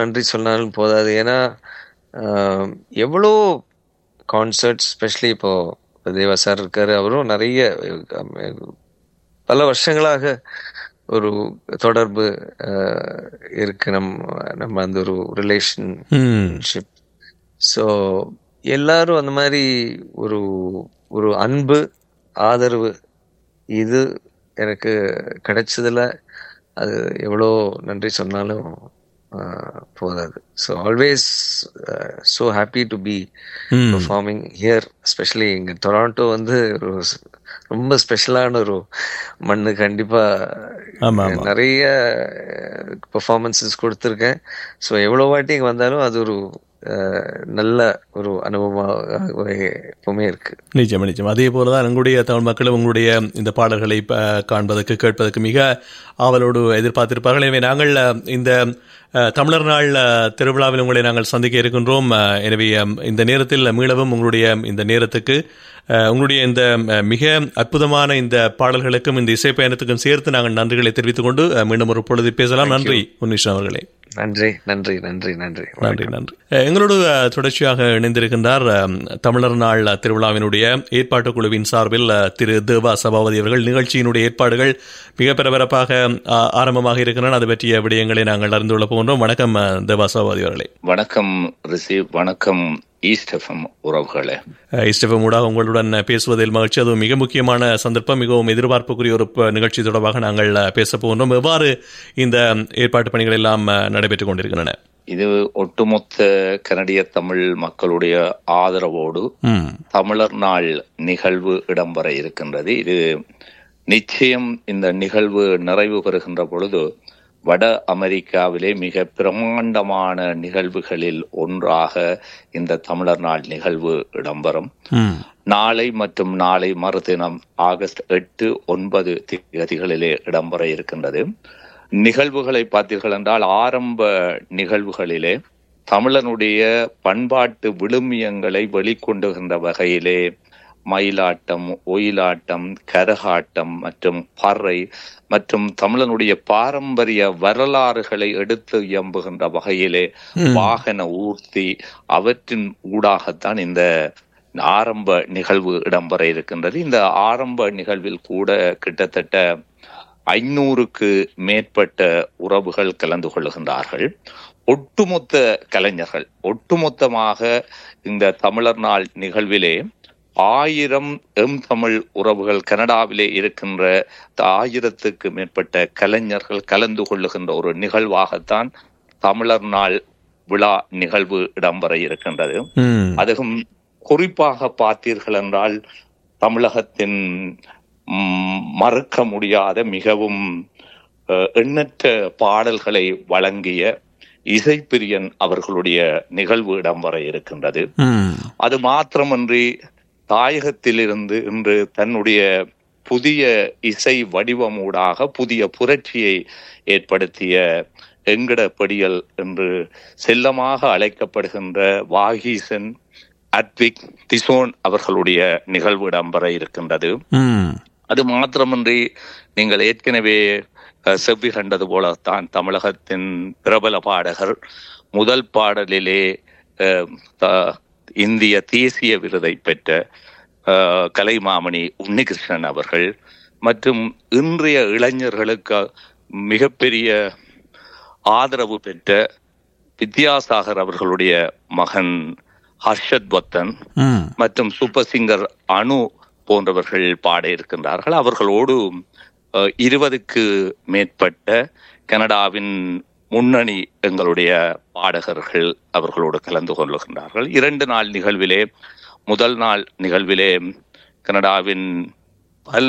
நன்றி சொன்னாலும் போதாது ஏன்னா ஆஹ், எவ்வளோ கான்சர்ட்ஸ் ஸ்பெஷலி இப்போ தேவா சார் இருக்காரு அவரும் நிறைய அஹ், பல வருஷங்களாக ஒரு தொடர்பு ஆஹ், இருக்கு நம்ம நம்ம அந்த ஒரு ரிலேஷன் ம் ஷிப் ஸோ எல்லாரும் அந்த மாதிரி ஒரு ஒரு அன்பு ஆதரவு இது எனக்கு கிடைச்சதுல அது எவ்வளோ நன்றி சொன்னாலும் ஆஹ், போதாது so always so happy to be um performing here especially இங்கே டொராண்டோ வந்து ஒரு ஸ்- ரொம்ப ஸ்பெஷலான ஒரு மண்ணு கண்டிப்பா ஆமா ஆமா நிறைய பெர்ஃபார்மன்ஸஸ் கொடுத்துருக்கேன் ஸோ எவ்வளோ வாட்டி இங்கே வந்தாலும் அது ஒரு அஹ், நல்ல ஒரு அனுபவமாக எப்பவுமே இருக்கு நிச்சயம் நிச்சயம் அதே போலதான் எங்களுடைய தமிழ் மக்களும் உங்களுடைய இந்த பாடல்களை அஹ், காண்பதற்கு கேட்பதற்கு மிக ஆவலோடு எதிர்பார்த்திருப்பார்கள் எனவே நாங்கள் அஹ், இந்த அஹ், தமிழர் நாள் அஹ், திருவிழாவில் உங்களை நாங்கள் சந்திக்க இருக்கின்றோம் அஹ், எனவே அஹ், இந்த நேரத்தில் மீளவும் உங்களுடைய இந்த நேரத்துக்கு அஹ், உங்களுடைய இந்த அஹ், மிக அற்புதமான இந்த பாடல்களுக்கும் இந்த இசை பயணத்துக்கும் சேர்த்து நாங்கள் நன்றிகளை தெரிவித்துக் கொண்டு அஹ், மீண்டும் ஒரு பொழுது பேசலாம் நன்றி உன்னிஷன் அவர்களே நன்றி நன்றி நன்றி நன்றி நன்றி நன்றி அஹ், எங்களோடு அஹ், தொடர்ச்சியாக இணைந்திருக்கின்றார் அஹ், தமிழர் நாள் திருவிழாவினுடைய ஏற்பாட்டு குழுவின் சார்பில் அஹ், திரு தேவா சபாபதி அவர்கள் நிகழ்ச்சியினுடைய ஏற்பாடுகள் மிக பரபரப்பாக அஹ், ஆரம்பமாக இருக்கின்றன அது பற்றிய விடயங்களை நாங்கள் அறிந்து கொள்ள போகின்றோம் வணக்கம் அஹ், தேவா சபாபதி அவர்களே வணக்கம் ரிஷி வணக்கம் ஈஸ்ட் எஃப்எம் உறவுகளே இஸ்டெஃபம் ஊடாக உங்களுடன் பேசுவதில் மகிழ்ச்சி அதுவும் மிக முக்கியமான சந்தர்ப்பம் மிகவும் எதிர்பார்ப்புக்குரிய ஒரு ப- நிகழ்ச்சி தொடர்பாக நாங்கள் அஹ், பேசப் போகின்றோம் எவ்வாறு இந்த ஏற்பாட்டு பணிகள் எல்லாம் அஹ், நடைபெற்றுக் கொண்டிருக்கின்றன இது ஒட்டுமொத்த கனடிய தமிழ் மக்களுடைய ஆதரவோடு ம் தமிழர் நாள் நிகழ்வு இடம்பெற இருக்கின்றது இது நிச்சயம் இந்த நிகழ்வு நிறைவு பெறுகின்ற பொழுது வட அமெரிக்காவிலே மிக பிரமாண்டமான நிகழ்வுகளில் ஒன்றாக இந்த தமிழர் நாள் நிகழ்வு இடம்பெறும் ம் நாளை மற்றும் நாளை மறுதினம் ஆகஸ்ட் எட்டு ஒன்பது தேதிகளிலே இடம்பெற இருக்கின்றது நிகழ்வுகளை பார்த்தீர்கள் என்றால் ஆரம்ப நிகழ்வுகளிலே தமிழனுடைய பண்பாட்டு விழுமியங்களை வெளிக்கொண்டுகின்ற வகையிலே மயிலாட்டம் ஒயிலாட்டம் கரகாட்டம் மற்றும் பறை மற்றும் தமிழனுடைய பாரம்பரிய வரலாறுகளை எடுத்து இயம்புகின்ற வகையிலே வாகன ஊர்த்தி அவற்றின் ஊடாகத்தான் இந்த ஆரம்ப நிகழ்வு இடம்பெற இருக்கின்றது இந்த ஆரம்ப நிகழ்வில் கூட கிட்டத்தட்ட ஐநூறுக்கு மேற்பட்ட உறவுகள் கலந்து கொள்ளுகின்றார்கள் ஒட்டுமொத்த கலைஞர்கள் ஒட்டுமொத்தமாக இந்த தமிழர் நாள் நிகழ்விலே ஆயிரம் எம் தமிழ் உறவுகள் கனடாவிலே இருக்கின்ற ஆயிரத்துக்கு மேற்பட்ட கலைஞர்கள் கலந்து கொள்ளுகின்ற ஒரு நிகழ்வாகத்தான் தமிழர் நாள் விழா நிகழ்வு இடம்பெற இருக்கின்றது ம் அதுவும் குறிப்பாக பார்த்தீர்கள் என்றால் தமிழகத்தின் ம், மறுக்க முடியாத மிகவும் அஹ், எண்ணற்ற பாடல்களை வழங்கிய இசைப்பிரியன் அவர்களுடைய நிகழ்வு இடம்பெற இருக்கின்றது ம் அது மாத்திரமன்றி தாயகத்திலிருந்து இன்று தன்னுடைய புதிய இசை வடிவமூடாக புதிய புரட்சியை ஏற்படுத்திய எங்கடப்படியல் என்று செல்லமாக அழைக்கப்படுகின்ற வாகீசன் அட்விக் திசோன் அவர்களுடைய நிகழ்வு இடம்பெற இருக்கின்றது ம் அது மாத்திரமின்றி நீங்கள் ஏற்கனவே அஹ், செவ்வி கண்டது போலத்தான் தமிழகத்தின் பிரபல பாடகர் முதல் பாடலிலே அஹ், த- இந்திய தேசிய விருதை பெற்ற அஹ், கலைமாமணி உன்னிகிருஷ்ணன் அவர்கள் மற்றும் இன்றைய இளைஞர்களுக்கு மிகப்பெரிய ஆதரவு பெற்ற வித்யாசாகர் அவர்களுடைய மகன் ஹர்ஷத் பத்தன் ம் மற்றும் சூப்பர் சிங்கர் அனு போன்றவர்கள் பாட இருக்கின்றார்கள் அவர்களோடு அஹ், இருபதுக்கு மேற்பட்ட கனடாவின் முன்னணி எங்களுடைய பாடகர்கள் அவர்களோடு கலந்து கொள்ளுகின்றார்கள் இரண்டு நாள் நிகழ்விலே முதல் நாள் நிகழ்விலே கனடாவின் பல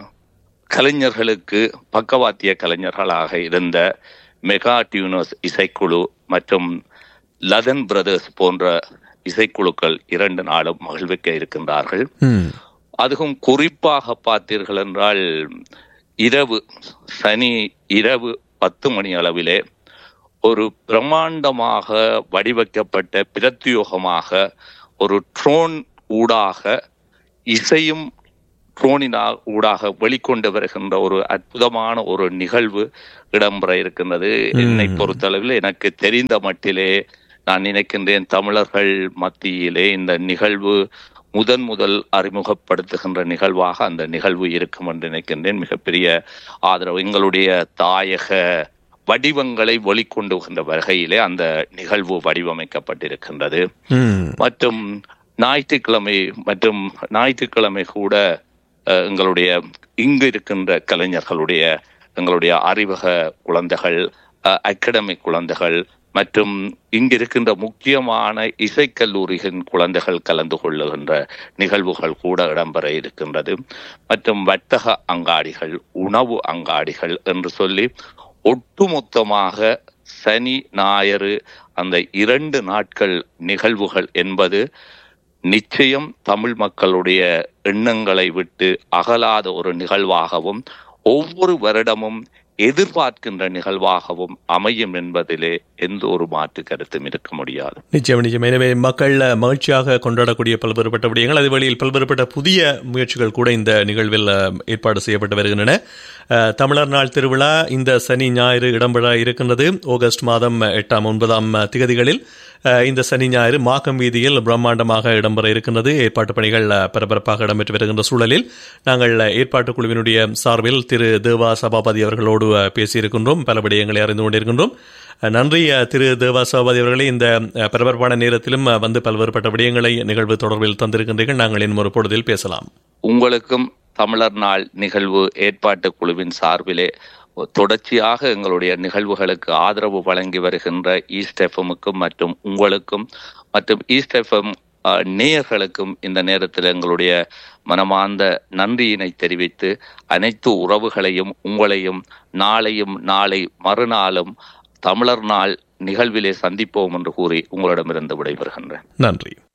கலைஞர்களுக்கு பக்கவாத்திய கலைஞர்களாக இருந்த மெகா டியூனர்ஸ் இசைக்குழு மற்றும் லதன் பிரதர்ஸ் போன்ற இசைக்குழுக்கள் இரண்டு நாளும் மகிழ்விக்க இருக்கின்றார்கள் ம் அதுவும் குறிப்பாக பார்த்தீர்கள் என்றால் இரவு சனி இரவு பத்து மணி அளவிலே ஒரு பிரம்மாண்டமாக வடிவமைக்கப்பட்ட பிரத்யோகமாக ஒரு ட்ரோன் ஊடாக இசையும் ட்ரோனினா ஊடாக வெளிக்கொண்டு வருகின்ற ஒரு அற்புதமான ஒரு நிகழ்வு இடம்பெற இருக்கின்றது என்னை பொறுத்தளவில் எனக்கு தெரிந்த மட்டிலே நான் நினைக்கின்றேன் தமிழர்கள் மத்தியிலே இந்த நிகழ்வு முதன் முதல் அறிமுகப்படுத்துகின்ற நிகழ்வாக அந்த நிகழ்வு இருக்கும் என்று நினைக்கின்றேன் மிகப்பெரிய ஆதரவு எங்களுடைய தாயக வடிவங்களை வெளிக்கொண்டு வருகின்ற வகையிலே அந்த நிகழ்வு வடிவமைக்கப்பட்டிருக்கின்றது ம் மற்றும் ஞாயிற்றுக்கிழமை மற்றும் ஞாயிற்றுக்கிழமை கூட அஹ், எங்களுடைய இங்கு இருக்கின்ற கலைஞர்களுடைய எங்களுடைய அறிவக குழந்தைகள் அகாடமிக் குழந்தைகள் மற்றும் இங்கு இருக்கின்ற முக்கியமான இசைக்கல்லூரிகளின் குழந்தைகள் கலந்து கொள்ளுகின்ற நிகழ்வுகள் கூட இடம்பெற இருக்கின்றது மற்றும் வர்த்தக அங்காடிகள் உணவு அங்காடிகள் என்று சொல்லி ஒட்டுமொத்தமாக சனி ஞாயிறு அந்த இரண்டு நாட்கள் நிகழ்வுகள் என்பது நிச்சயம் தமிழ் மக்களுடைய எண்ணங்களை விட்டு அகலாத ஒரு நிகழ்வாகவும் ஒவ்வொரு வருடமும் எதிர்பார்க்கின்ற நிகழ்வாகவும் அமையும் என்பதிலே எந்த ஒரு மாற்று கருத்தும் இருக்க முடியாது நிச்சயம் நிச்சயம் எனவே மக்கள் மகிழ்ச்சியாக கொண்டாடக்கூடிய பல்வேறுபட்ட விடயங்கள் அதே வழியில் பல்வேறுபட்ட புதிய முயற்சிகள் கூட இந்த நிகழ்வில் அஹ், ஏற்பாடு செய்யப்பட்டு வருகின்றன அஹ், தமிழர் நாள் திருவிழா இந்த சனி ஞாயிறு இடம்பெற இருக்கின்றது ஆகஸ்ட் மாதம் எட்டாம் ஒன்பதாம் திகதிகளில் அஹ், இந்த சனி ஞாயிறு மாக்கம் வீதியில் பிரம்மாண்டமாக இடம்பெற இருக்கின்றது ஏற்பாட்டு பணிகள் அஹ், பரபரப்பாக இடம்பெற்று வருகின்ற சூழலில் நாங்கள் ஏற்பாட்டு குழுவினுடைய சார்பில் திரு தேவா சபாபதி அவர்களோடு அஹ், பேசியிருக்கின்றோம் பல விடயங்களை அறிந்து கொண்டிருக்கின்றோம் அஹ், நன்றி அஹ், திரு தேவா சபாபதி அவர்களே இந்த அஹ், பரபரப்பான நேரத்திலும் அஹ், வந்து பல்வேறுபட்ட விடயங்களை நிகழ்வு தொடர்பில் தந்திருக்கின்றீர்கள் நாங்கள் இன்னும் ஒரு பொழுதில் பேசலாம் உங்களுக்கும் தமிழர் நாள் நிகழ்வு ஏற்பாட்டு குழுவின் சார்பிலே தொடர்ச்சியாக எங்களுடைய நிகழ்வுகளுக்கு ஆதரவு வழங்கி வருகின்ற ஈஸ்ட் எஃப்எம்முக்கும் மற்றும் உங்களுக்கும் மற்றும் ஈஸ்ட் எஃப்எம் நேயர்களுக்கும் இந்த நேரத்தில் எங்களுடைய மனமார்ந்த நன்றியினை தெரிவித்து அனைத்து உறவுகளையும் உங்களையும் நாளையும் நாளை மறுநாளும் தமிழர் நாள் நிகழ்விலே சந்திப்போம் என்று கூறி உங்களிடமிருந்து விடைபெறுகின்றேன் நன்றி